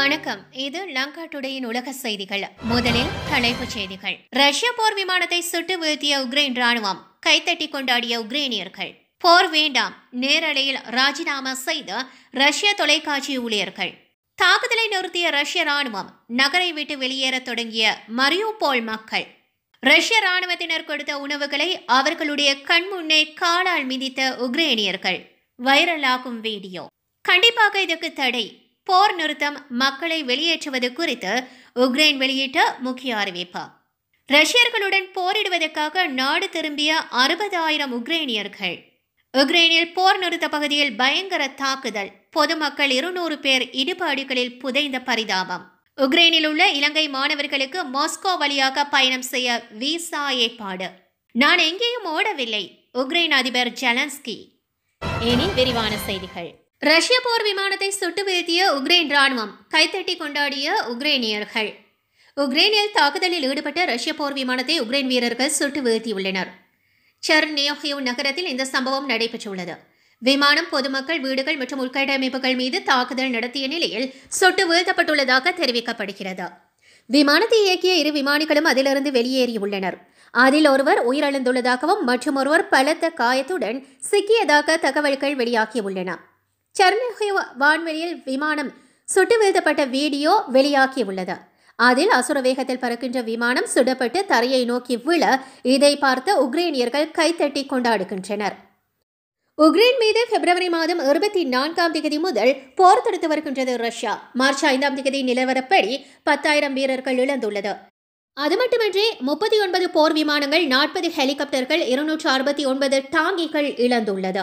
வணக்கம் இது லங்கா டுடேயின் உலக செய்திகள் முதலில் தலைப்புச் செய்திகள் ரஷ்ய போர் விமானத்தை சுட்டு வீழ்த்திய உக்ரைன் ராணுவம் கைத்தட்டி கொண்டாடிய உக்ரைனியர்கள் போர் வேண்டாம் நேரலையில் ராஜினாமா செய்த ரஷ்ய தொலைக்காட்சி ஊழியர்கள் தாக்குதலை நிறுத்திய ரஷ்ய ராணுவம் நகரை விட்டு வெளியேறத் தொடங்கிய மரியோபோல் மக்கள் ரஷ்ய ராணுவத்தினர் கொடுத்த உணவுகளை அவர்களுடைய கண்முன்னே காலால் மிதித்த உக்ரைனியர்கள் வைரலாகும் வீடியோ கண்டிப்பாக இதற்கு தடை போர் நிறுத்தம் மக்களை வெளியேற்றுவது குறித்து உக்ரைன் வெளியிட்ட முக்கிய அறிவிப்பு ரஷ்யர்களுடன் போரிடுவதற்காக நாடு திரும்பிய அறுபதாயிரம் உக்ரைனியர்கள் உக்ரைனில் போர் நிறுத்த பகுதியில் பயங்கர தாக்குதல் பொதுமக்கள் இருநூறு பேர் இடுபாடுகளில் புதைந்த பரிதாபம் உக்ரைனில் உள்ள இலங்கை மாணவர்களுக்கு மாஸ்கோ வழியாக பயணம் செய்ய விசா ஏற்பாடு நான் எங்கேயும் ஓடவில்லை உக்ரைன் அதிபர் ஜெலன்ஸ்கி இனி விரிவான செய்திகள் ரஷ்ய போர் விமானத்தை சுட்டு வீழ்த்திய உக்ரைன் ராணுவம் கைத்தட்டி கொண்டாடிய உக்ரைனியர்கள் உக்ரைனில் தாக்குதலில் ஈடுபட்ட ரஷ்ய போர் விமானத்தை உக்ரைன் வீரர்கள் சுட்டு வீழ்த்தியுள்ளனர் செர்னியோஹிவ் நகரத்தில் இந்த சம்பவம் நடைபெற்றுள்ளது விமானம் பொதுமக்கள் வீடுகள் மற்றும் உள்கட்டமைப்புகள் மீது தாக்குதல் நடத்திய நிலையில் சுட்டு வீழ்த்தப்பட்டுள்ளதாக தெரிவிக்கப்படுகிறது விமானத்தை இயக்கிய இரு விமானிகளும் அதிலிருந்து வெளியேறியுள்ளனர் அதில் ஒருவர் உயிரிழந்துள்ளதாகவும் மற்றும் ஒருவர் பலத்த காயத்துடன் சிக்கியதாக தகவல்கள் வெளியாகியுள்ளன செர்னிஹிவ் வான்வெளியில் விமானம் சுட்டு வீழ்த்தப்பட்ட வீடியோ வெளியாகியுள்ளது அதில் அசுர வேகத்தில் பறக்கின்ற விமானம் சுடப்பட்டு தரையை நோக்கி விழ இதை பார்த்த உக்ரைனியர்கள் கைத்தட்டி கொண்டாடுகின்றனர் உக்ரைன் மீது பிப்ரவரி மாதம் இருபத்தி நான்காம் தேதி முதல் போர் தொடுத்து வருகின்றது ரஷ்யா மார்ச் ஐந்தாம் தேதி நிலவரப்படி பத்தாயிரம் வீரர்கள் இழந்துள்ளது அது மட்டுமின்றி முப்பத்தி ஒன்பது போர் விமானங்கள் நாற்பது ஹெலிகாப்டர்கள் இருநூற்று அறுபத்தி ஒன்பது டாங்கிகள் இழந்துள்ளது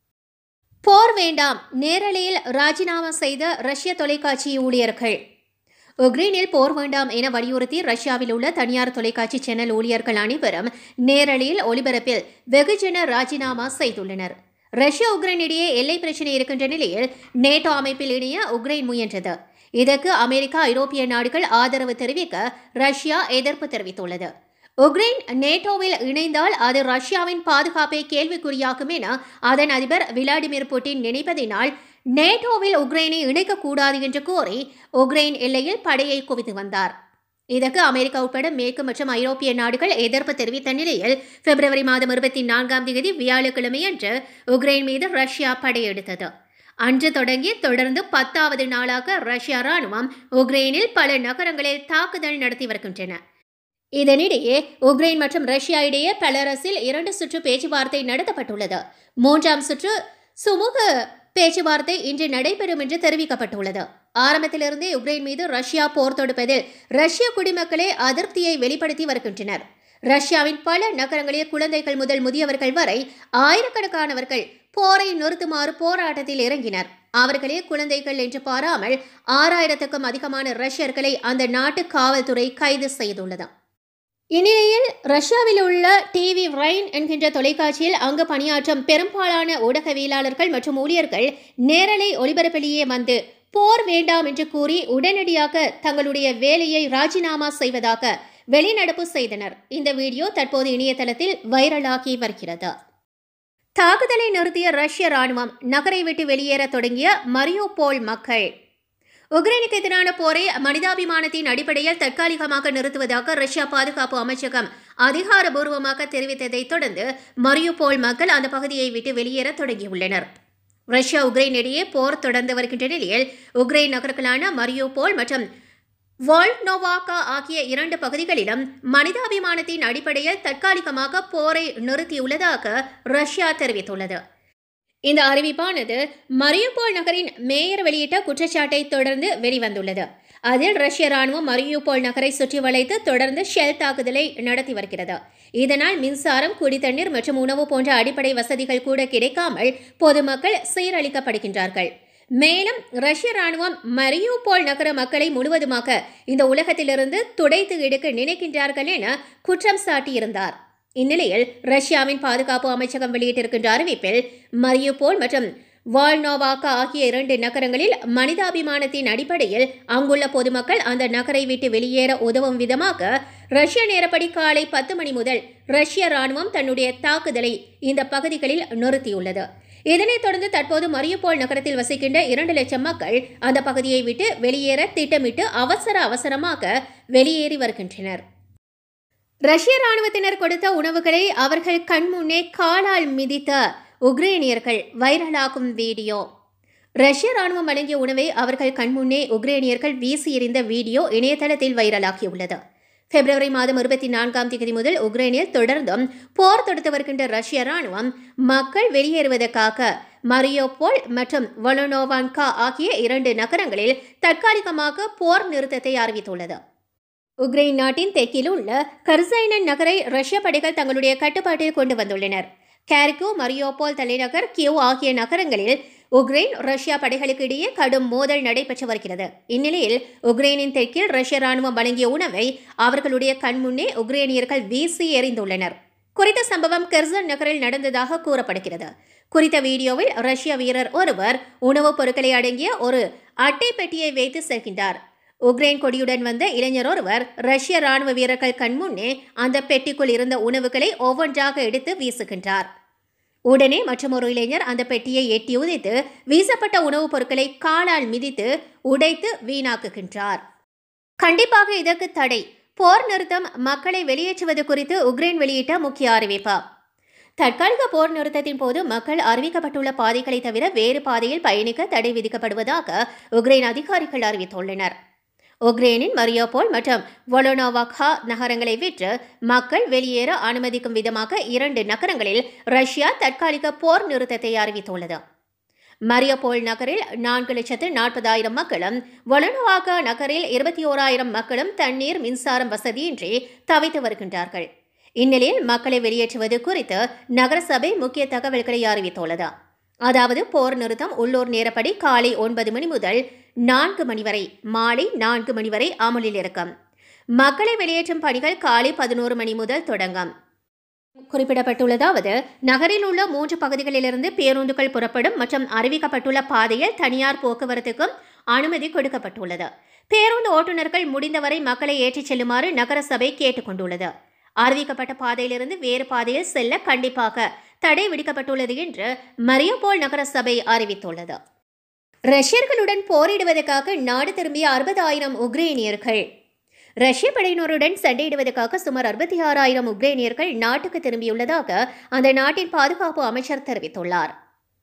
போர் வேண்டாம் நேரலையில் ராஜினாமா செய்த ரஷ்ய தொலைக்காட்சி ஊழியர்கள் உக்ரைனில் போர் வேண்டாம் என வலியுறுத்தி ரஷ்யாவில் உள்ள தனியார் தொலைக்காட்சி சேனல் ஊழியர்கள் அனைவரும் நேரலையில் ஒளிபரப்பில் வெகுஜன ராஜினாமா செய்துள்ளனர் ரஷ்யா உக்ரைன் இடையே எல்லை பிரச்சினை இருக்கின்ற நிலையில் நேட்டோ அமைப்பில் இணைய உக்ரைன் முயன்றது இதற்கு அமெரிக்கா ஐரோப்பிய நாடுகள் ஆதரவு தெரிவிக்க ரஷ்யா எதிர்ப்பு தெரிவித்துள்ளது உக்ரைன் நேட்டோவில் இணைந்தால் அது ரஷ்யாவின் பாதுகாப்பை கேள்விக்குறியாக்கும் என அதன் அதிபர் விளாடிமிர் புட்டின் நினைப்பதினால் நேட்டோவில் உக்ரைனை இணைக்கக்கூடாது என்று கோரி உக்ரைன் எல்லையில் படையை குவித்து வந்தார் இதற்கு அமெரிக்கா உட்பட மேற்கு மற்றும் ஐரோப்பிய நாடுகள் எதிர்ப்பு தெரிவித்த நிலையில் பிப்ரவரி மாதம் இருபத்தி நான்காம் தேதி வியாழக்கிழமையன்று உக்ரைன் மீது ரஷ்யா படையெடுத்தது அன்று தொடங்கி தொடர்ந்து பத்தாவது நாளாக ரஷ்யா ராணுவம் உக்ரைனில் பல நகரங்களில் தாக்குதல் நடத்தி வருகின்றன இதனிடையே உக்ரைன் மற்றும் ரஷ்யா இடையே பலரசில் இரண்டு சுற்று பேச்சுவார்த்தை நடத்தப்பட்டுள்ளது மூன்றாம் சுற்று சுமூக பேச்சுவார்த்தை இன்று நடைபெறும் என்று தெரிவிக்கப்பட்டுள்ளது ஆரம்பத்திலிருந்தே உக்ரைன் மீது ரஷ்யா போர் தொடுப்பதில் ரஷ்ய குடிமக்களே அதிருப்தியை வெளிப்படுத்தி வருகின்றனர் ரஷ்யாவின் பல நகரங்களில் குழந்தைகள் முதல் முதியவர்கள் வரை ஆயிரக்கணக்கானவர்கள் போரை நிறுத்துமாறு போராட்டத்தில் இறங்கினர் அவர்களே குழந்தைகள் என்று பாராமல் ஆறாயிரத்துக்கும் அதிகமான ரஷ்யர்களை அந்த நாட்டு காவல்துறை கைது செய்துள்ளது இந்நிலையில் ரஷ்யாவில் உள்ள டிவி ரைன் என்கின்ற தொலைக்காட்சியில் அங்கு பணியாற்றும் பெரும்பாலான ஊடகவியலாளர்கள் மற்றும் ஊழியர்கள் நேரலை ஒளிபரப்பிலேயே வந்து போர் வேண்டாம் என்று கூறி உடனடியாக தங்களுடைய வேலையை ராஜினாமா செய்வதாக வெளிநடப்பு செய்தனர் இந்த வீடியோ தற்போது இணையதளத்தில் வைரலாகி வருகிறது தாக்குதலை நிறுத்திய ரஷ்ய ராணுவம் நகரை விட்டு வெளியேற தொடங்கிய மரியோபோல் மக்கள் உக்ரைனுக்கு எதிரான போரை மனிதாபிமானத்தின் அடிப்படையில் தற்காலிகமாக நிறுத்துவதாக ரஷ்யா பாதுகாப்பு அமைச்சகம் அதிகாரபூர்வமாக தெரிவித்ததைத் தொடர்ந்து மரியோபோல் மக்கள் அந்த பகுதியை விட்டு வெளியேற தொடங்கியுள்ளனர் ரஷ்யா உக்ரைன் இடையே போர் தொடர்ந்து வருகின்ற நிலையில் உக்ரைன் நகர்களான மரியோபோல் மற்றும் வால்னோவாக்கா ஆகிய இரண்டு பகுதிகளிலும் மனிதாபிமானத்தின் அடிப்படையில் தற்காலிகமாக போரை நிறுத்தியுள்ளதாக ரஷ்யா தெரிவித்துள்ளது இந்த அறிவிப்பானது மரியுபோல் நகரின் மேயர் வெளியிட்ட குற்றச்சாட்டை தொடர்ந்து வெளிவந்துள்ளது அதில் ரஷ்ய ராணுவம் மரியுபோல் நகரை சுற்றி வளைத்து தொடர்ந்து ஷெல் தாக்குதலை நடத்தி வருகிறது இதனால் மின்சாரம் குடித்தண்ணீர் மற்றும் உணவு போன்ற அடிப்படை வசதிகள் கூட கிடைக்காமல் பொதுமக்கள் சீரழிக்கப்படுகின்றார்கள் மேலும் ரஷ்ய ராணுவம் மரியூபோல் நகர மக்களை முழுவதுமாக இந்த உலகத்திலிருந்து துடைத்து எடுக்க நினைக்கின்றார்கள் என குற்றம் சாட்டியிருந்தார் இந்நிலையில் ரஷ்யாவின் பாதுகாப்பு அமைச்சகம் வெளியிட்டிருக்கின்ற அறிவிப்பில் மரியுபோல் மற்றும் வால்னோவாக்கா ஆகிய இரண்டு நகரங்களில் மனிதாபிமானத்தின் அடிப்படையில் அங்குள்ள பொதுமக்கள் அந்த நகரை விட்டு வெளியேற உதவும் விதமாக ரஷ்ய நேரப்படி காலை பத்து மணி முதல் ரஷ்ய ராணுவம் தன்னுடைய தாக்குதலை இந்த பகுதிகளில் நிறுத்தியுள்ளது இதனைத் தொடர்ந்து தற்போது மரியுபோல் நகரத்தில் வசிக்கின்ற இரண்டு லட்சம் மக்கள் அந்த பகுதியை விட்டு வெளியேற திட்டமிட்டு அவசர அவசரமாக வெளியேறி வருகின்றனர் ரஷ்ய ராணுவத்தினர் கொடுத்த உணவுகளை அவர்கள் கண்முன்னே காலால் மிதித்த உக்ரைனியர்கள் வைரலாகும் வீடியோ ரஷ்ய ராணுவம் வழங்கிய உணவை அவர்கள் கண்முன்னே உக்ரைனியர்கள் வீசி எறிந்த வீடியோ இணையதளத்தில் வைரலாகியுள்ளது பிப்ரவரி மாதம் இருபத்தி நான்காம் தேதி முதல் உக்ரைனில் தொடர்ந்தும் போர் தொடுத்து வருகின்ற ரஷ்ய ராணுவம் மக்கள் வெளியேறுவதற்காக மரியோபோல் மற்றும் வொலனோவான்கா ஆகிய இரண்டு நகரங்களில் தற்காலிகமாக போர் நிறுத்தத்தை அறிவித்துள்ளது உக்ரைன் நாட்டின் தெற்கில் உள்ள கர்சைனன் நகரை ரஷ்ய படைகள் தங்களுடைய கட்டுப்பாட்டில் கொண்டு வந்துள்ளனர் கேரிகோ மரியோபோல் தலைநகர் கியூ ஆகிய நகரங்களில் உக்ரைன் ரஷ்யா படைகளுக்கு இடையே கடும் மோதல் நடைபெற்று வருகிறது இந்நிலையில் உக்ரைனின் தெற்கில் ரஷ்ய ராணுவம் வழங்கிய உணவை அவர்களுடைய கண்முன்னே உக்ரைனியர்கள் வீசி எறிந்துள்ளனர் குறித்த சம்பவம் கெர்சன் நகரில் நடந்ததாக கூறப்படுகிறது குறித்த வீடியோவில் ரஷ்ய வீரர் ஒருவர் உணவுப் பொருட்களை அடங்கிய ஒரு அட்டை பெட்டியை வைத்து செல்கின்றார் உக்ரைன் கொடியுடன் வந்த இளைஞர் ஒருவர் ரஷ்ய ராணுவ வீரர்கள் கண்முன்னே அந்த பெட்டிக்குள் இருந்த உணவுகளை ஒவ்வொன்றாக எடுத்து வீசுகின்றார் உடனே மற்றொரு இளைஞர் அந்த பெட்டியை எட்டி உதைத்து வீசப்பட்ட உணவுப் பொருட்களை காலால் மிதித்து உடைத்து வீணாக்குகின்றார் கண்டிப்பாக இதற்கு தடை போர் நிறுத்தம் மக்களை வெளியேற்றுவது குறித்து உக்ரைன் வெளியிட்ட முக்கிய அறிவிப்பு தற்காலிக போர் நிறுத்தத்தின் போது மக்கள் அறிவிக்கப்பட்டுள்ள பாதைகளை தவிர வேறு பாதையில் பயணிக்க தடை விதிக்கப்படுவதாக உக்ரைன் அதிகாரிகள் அறிவித்துள்ளனர் உக்ரைனின் மரியோபோல் மற்றும் வொலோனோவாகா நகரங்களை விற்று மக்கள் வெளியேற அனுமதிக்கும் விதமாக இரண்டு நகரங்களில் ரஷ்யா தற்காலிக போர் நிறுத்தத்தை அறிவித்துள்ளது மரியோபோல் நகரில் நான்கு லட்சத்து நாற்பதாயிரம் மக்களும் வொலனோவாகா நகரில் இருபத்தி ஓராயிரம் மக்களும் தண்ணீர் மின்சாரம் வசதியின்றி தவித்து வருகின்றார்கள் இந்நிலையில் மக்களை வெளியேற்றுவது குறித்து நகரசபை முக்கிய தகவல்களை அறிவித்துள்ளது அதாவது போர் நிறுத்தம் உள்ளூர் நேரப்படி காலை ஒன்பது மணி முதல் நான்கு மணி வரை மாலை நான்கு மணி வரை அமலில் இருக்கும் மக்களை வெளியேற்றும் பணிகள் காலை பதினோரு மணி முதல் தொடங்கும் குறிப்பிடப்பட்டுள்ளதாவது நகரில் உள்ள மூன்று பகுதிகளிலிருந்து பேருந்துகள் புறப்படும் மற்றும் அறிவிக்கப்பட்டுள்ள பாதையில் தனியார் போக்குவரத்துக்கும் அனுமதி கொடுக்கப்பட்டுள்ளது பேருந்து ஓட்டுநர்கள் முடிந்தவரை மக்களை ஏற்றிச் செல்லுமாறு நகரசபை கேட்டுக்கொண்டுள்ளது அறிவிக்கப்பட்ட பாதையிலிருந்து வேறு பாதையில் செல்ல கண்டிப்பாக தடை விதிக்கப்பட்டுள்ளது என்று மரியோபோல் நகரசபை அறிவித்துள்ளது ரஷ்யர்களுடன் போரிடுவதற்காக நாடு திரும்பிய அறுபதாயிரம் உக்ரைனியர்கள் ரஷ்ய படையினருடன் சண்டையிடுவதற்காக சுமார் அறுபத்தி ஆறாயிரம் உக்ரைனியர்கள் நாட்டுக்கு திரும்பியுள்ளதாக அந்த நாட்டின் பாதுகாப்பு அமைச்சர் தெரிவித்துள்ளார்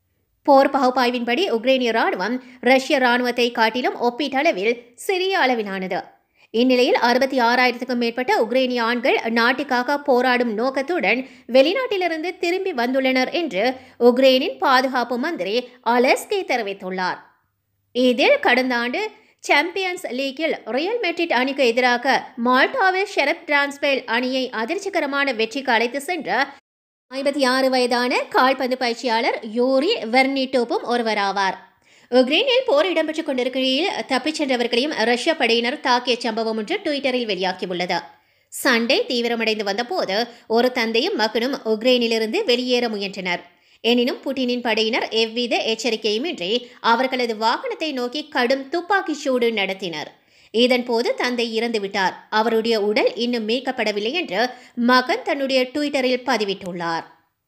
போர் பகுப்பாய்வின்படி உக்ரைனிய ராணுவம் ரஷ்ய ராணுவத்தை காட்டிலும் ஒப்பீட்டளவில் சிறிய அளவிலானது இந்நிலையில் அறுபத்தி ஆறாயிரத்துக்கும் மேற்பட்ட உக்ரைனிய ஆண்கள் நாட்டுக்காக போராடும் நோக்கத்துடன் வெளிநாட்டிலிருந்து திரும்பி வந்துள்ளனர் என்று உக்ரைனின் பாதுகாப்பு மந்திரி அலஸ்கே தெரிவித்துள்ளார் இதில் கடந்த ஆண்டு சாம்பியன்ஸ் லீக்கில் ரியல் மெட்ரிட் அணிக்கு எதிராக மால்டாவில் ஷெரப் டிரான்ஸ்பெல் அணியை அதிர்ச்சிகரமான வெற்றிக்கு அழைத்து சென்ற ஐம்பத்தி ஆறு வயதான கால்பந்து பயிற்சியாளர் யூரி வெர்னிட்டோப்பும் ஒருவராவார் உக்ரைனில் போர் இடம்பெற்றுக் கொண்டிருக்கையில் தப்பிச் சென்றவர்களையும் ரஷ்ய படையினர் தாக்கிய சம்பவம் ஒன்று ட்விட்டரில் வெளியாகியுள்ளது சண்டை தீவிரமடைந்து வந்தபோது ஒரு தந்தையும் மகனும் உக்ரைனிலிருந்து வெளியேற முயன்றனர் எனினும் புட்டினின் படையினர் எவ்வித எச்சரிக்கையுமின்றி அவர்களது வாகனத்தை நோக்கி கடும் துப்பாக்கிச் சூடு நடத்தினர் இதன்போது தந்தை இறந்துவிட்டார் அவருடைய உடல் இன்னும் மீட்கப்படவில்லை என்று மகன் தன்னுடைய ட்விட்டரில் பதிவிட்டுள்ளார்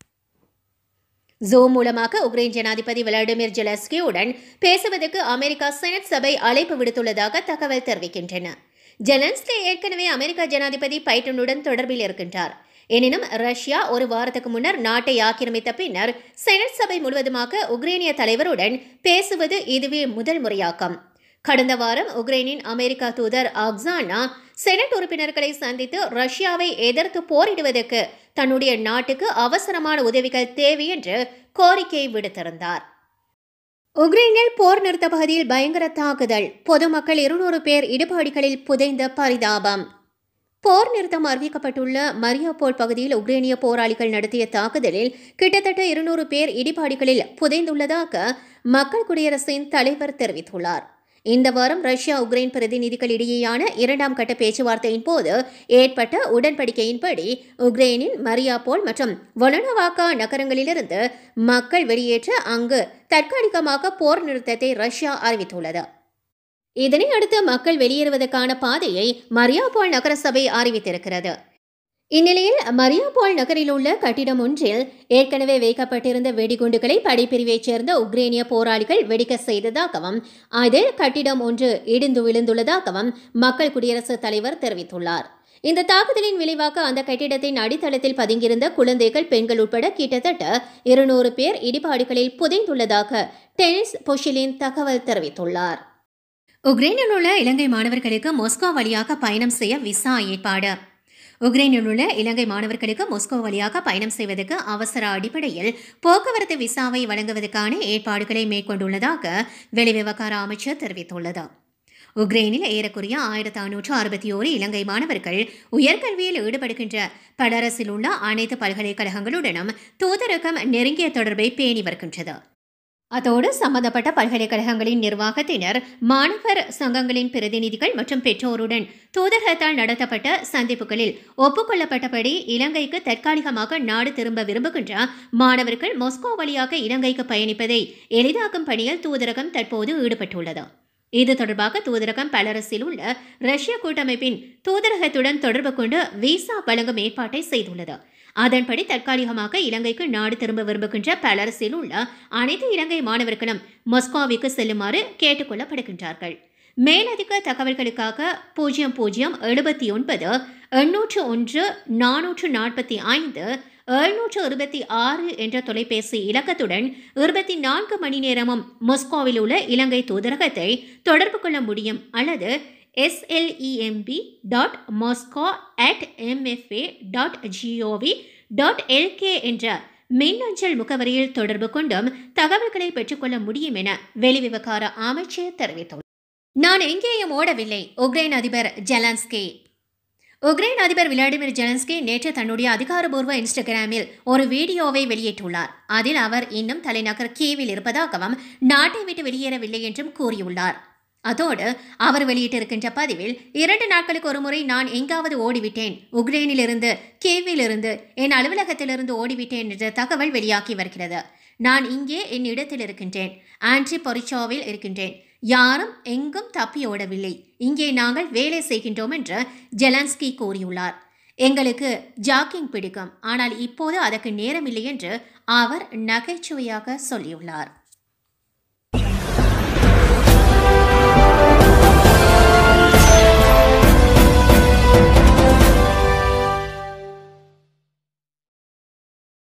ஜூம் மூலமாக உக்ரைன் ஜனாதிபதி விளாடிமிர் ஜெலஸ்கியுடன் பேசுவதற்கு அமெரிக்கா செனட் சபை அழைப்பு விடுத்துள்ளதாக தகவல் தெரிவிக்கின்றன ஜெலன்ஸ்கி ஏற்கனவே அமெரிக்க ஜனாதிபதி பைட்டனுடன் தொடர்பில் இருக்கின்றார் எனினும் ரஷ்யா ஒரு வாரத்துக்கு முன்னர் நாட்டை ஆக்கிரமித்த பின்னர் செனட் சபை முழுவதுமாக உக்ரைனிய தலைவருடன் பேசுவது இதுவே முதல் முறையாகும் கடந்த வாரம் உக்ரைனின் அமெரிக்கா தூதர் ஆக்சானா செனட் உறுப்பினர்களை சந்தித்து ரஷ்யாவை எதிர்த்து போரிடுவதற்கு தன்னுடைய நாட்டுக்கு அவசரமான உதவிகள் தேவை என்று கோரிக்கை விடுத்திருந்தார் உக்ரைனில் போர் நிறுத்த பகுதியில் பயங்கர தாக்குதல் பொதுமக்கள் இருநூறு பேர் இடுபாடுகளில் புதைந்த பரிதாபம் போர் நிறுத்தம் அறிவிக்கப்பட்டுள்ள மரியாபோல் பகுதியில் உக்ரைனிய போராளிகள் நடத்திய தாக்குதலில் கிட்டத்தட்ட இருநூறு பேர் இடிபாடுகளில் புதைந்துள்ளதாக மக்கள் குடியரசின் தலைவர் தெரிவித்துள்ளார் இந்த வாரம் ரஷ்யா உக்ரைன் பிரதிநிதிகளிடையேயான இரண்டாம் கட்ட பேச்சுவார்த்தையின் போது ஏற்பட்ட உடன்படிக்கையின்படி உக்ரைனின் மரியாபோல் மற்றும் வொலனவாக்கா நகரங்களிலிருந்து மக்கள் வெளியேற்ற அங்கு தற்காலிகமாக போர் நிறுத்தத்தை ரஷ்யா அறிவித்துள்ளது இதனை அடுத்து மக்கள் வெளியேறுவதற்கான பாதையை மரியாபோல் நகரசபை அறிவித்திருக்கிறது இந்நிலையில் மரியாபால் நகரில் உள்ள கட்டிடம் ஒன்றில் ஏற்கனவே வைக்கப்பட்டிருந்த வெடிகுண்டுகளை படைப்பிரிவைச் சேர்ந்த உக்ரேனிய போராளிகள் வெடிக்க செய்ததாகவும் அதில் கட்டிடம் ஒன்று இடிந்து விழுந்துள்ளதாகவும் மக்கள் குடியரசுத் தலைவர் தெரிவித்துள்ளார் இந்த தாக்குதலின் விளைவாக அந்த கட்டிடத்தின் அடித்தளத்தில் பதுங்கியிருந்த குழந்தைகள் பெண்கள் உட்பட கிட்டத்தட்ட இருநூறு பேர் இடிபாடுகளில் புதைந்துள்ளதாக டெனிஸ் பொஷிலின் தகவல் தெரிவித்துள்ளார் உக்ரைனில் உள்ள இலங்கை மாணவர்களுக்கு மொஸ்கோ வழியாக பயணம் செய்ய விசா ஏற்பாடு உக்ரைனில் உள்ள இலங்கை மாணவர்களுக்கு மொஸ்கோ வழியாக பயணம் செய்வதற்கு அவசர அடிப்படையில் போக்குவரத்து விசாவை வழங்குவதற்கான ஏற்பாடுகளை மேற்கொண்டுள்ளதாக வெளிவிவகார அமைச்சர் தெரிவித்துள்ளது உக்ரைனில் ஏறக்குறைய ஆயிரத்து ஐநூற்று அறுபத்தி ஓரு இலங்கை மாணவர்கள் உயர்கல்வியில் ஈடுபடுகின்ற பலரசில் உள்ள அனைத்து பல்கலைக்கழகங்களுடனும் தூதரகம் நெருங்கிய தொடர்பை பேணி வருகின்றது அதோடு சம்பந்தப்பட்ட பல்கலைக்கழகங்களின் நிர்வாகத்தினர் மாணவர் சங்கங்களின் பிரதிநிதிகள் மற்றும் பெற்றோருடன் தூதரகத்தால் நடத்தப்பட்ட சந்திப்புகளில் ஒப்புக்கொள்ளப்பட்டபடி இலங்கைக்கு தற்காலிகமாக நாடு திரும்ப விரும்புகின்ற மாணவர்கள் மொஸ்கோ வழியாக இலங்கைக்கு பயணிப்பதை எளிதாக்கும் பணியில் தூதரகம் தற்போது ஈடுபட்டுள்ளது இது தொடர்பாக தூதரகம் பலரஸில் உள்ள ரஷ்ய கூட்டமைப்பின் தூதரகத்துடன் தொடர்பு கொண்டு விசா வழங்கும் ஏற்பாட்டை செய்துள்ளது அதன்படி தற்காலிகமாக இலங்கைக்கு நாடு திரும்ப விரும்புகின்ற பலரஸில் உள்ள அனைத்து இலங்கை மாணவர்களும் மொஸ்கோவிற்கு செல்லுமாறு கேட்டுக்கொள்ளப்படுகின்றார்கள் மேலதிக தகவல்களுக்காக பூஜ்ஜியம் பூஜ்ஜியம் எழுபத்தி ஒன்பது எண்ணூற்று ஒன்று நானூற்று நாற்பத்தி ஐந்து எழுநூற்று இருபத்தி ஆறு என்ற தொலைபேசி இலக்கத்துடன் இருபத்தி நான்கு மணி நேரமும் மொஸ்கோவில் உள்ள இலங்கை தூதரகத்தை தொடர்பு கொள்ள முடியும் அல்லது SLEMB dot Moscow at MFA dot GOV dot LK என்ற மின்னஞ்சல் முகவரியில் தொடர்பு கொண்டும் தகவல்களை பெற்றுக்கொள்ள முடியும் என வெளிவிவகார அமைச்சர் தெரிவித்துள்ளார் நான் எங்கேயும் ஓடவில்லை உக்ரைன் அதிபர் ஜெலன்ஸ்கி உக்ரைன் அதிபர் விளாடிமிர் ஜெலன்ஸ்கி நேற்று தன்னுடைய அதிகாரபூர்வ இன்ஸ்டாகிராமில் ஒரு வீடியோவை வெளியிட்டுள்ளார் அதில் அவர் இன்னும் தலைநகர் கீவில் இருப்பதாகவும் நாட்டை விட்டு வெளியேறவில்லை என்றும் கூறியுள்ளார் அதோடு அவர் வெளியிட்டிருக்கின்ற பதிவில் இரண்டு நாட்களுக்கு ஒருமுறை நான் எங்காவது ஓடிவிட்டேன் உக்ரைனிலிருந்து கீவிலிருந்து என் அலுவலகத்திலிருந்து ஓடிவிட்டேன் என்ற தகவல் வெளியாகி வருகிறது நான் இங்கே என் இடத்தில் இருக்கின்றேன் ஆன்ட்ரி பொரிச்சோவில் இருக்கின்றேன் யாரும் எங்கும் தப்பி ஓடவில்லை இங்கே நாங்கள் வேலை செய்கின்றோம் என்று ஜெலன்ஸ்கி கூறியுள்ளார் எங்களுக்கு ஜாக்கிங் பிடிக்கும் ஆனால் இப்போது அதற்கு நேரமில்லை என்று அவர் நகைச்சுவையாக சொல்லியுள்ளார்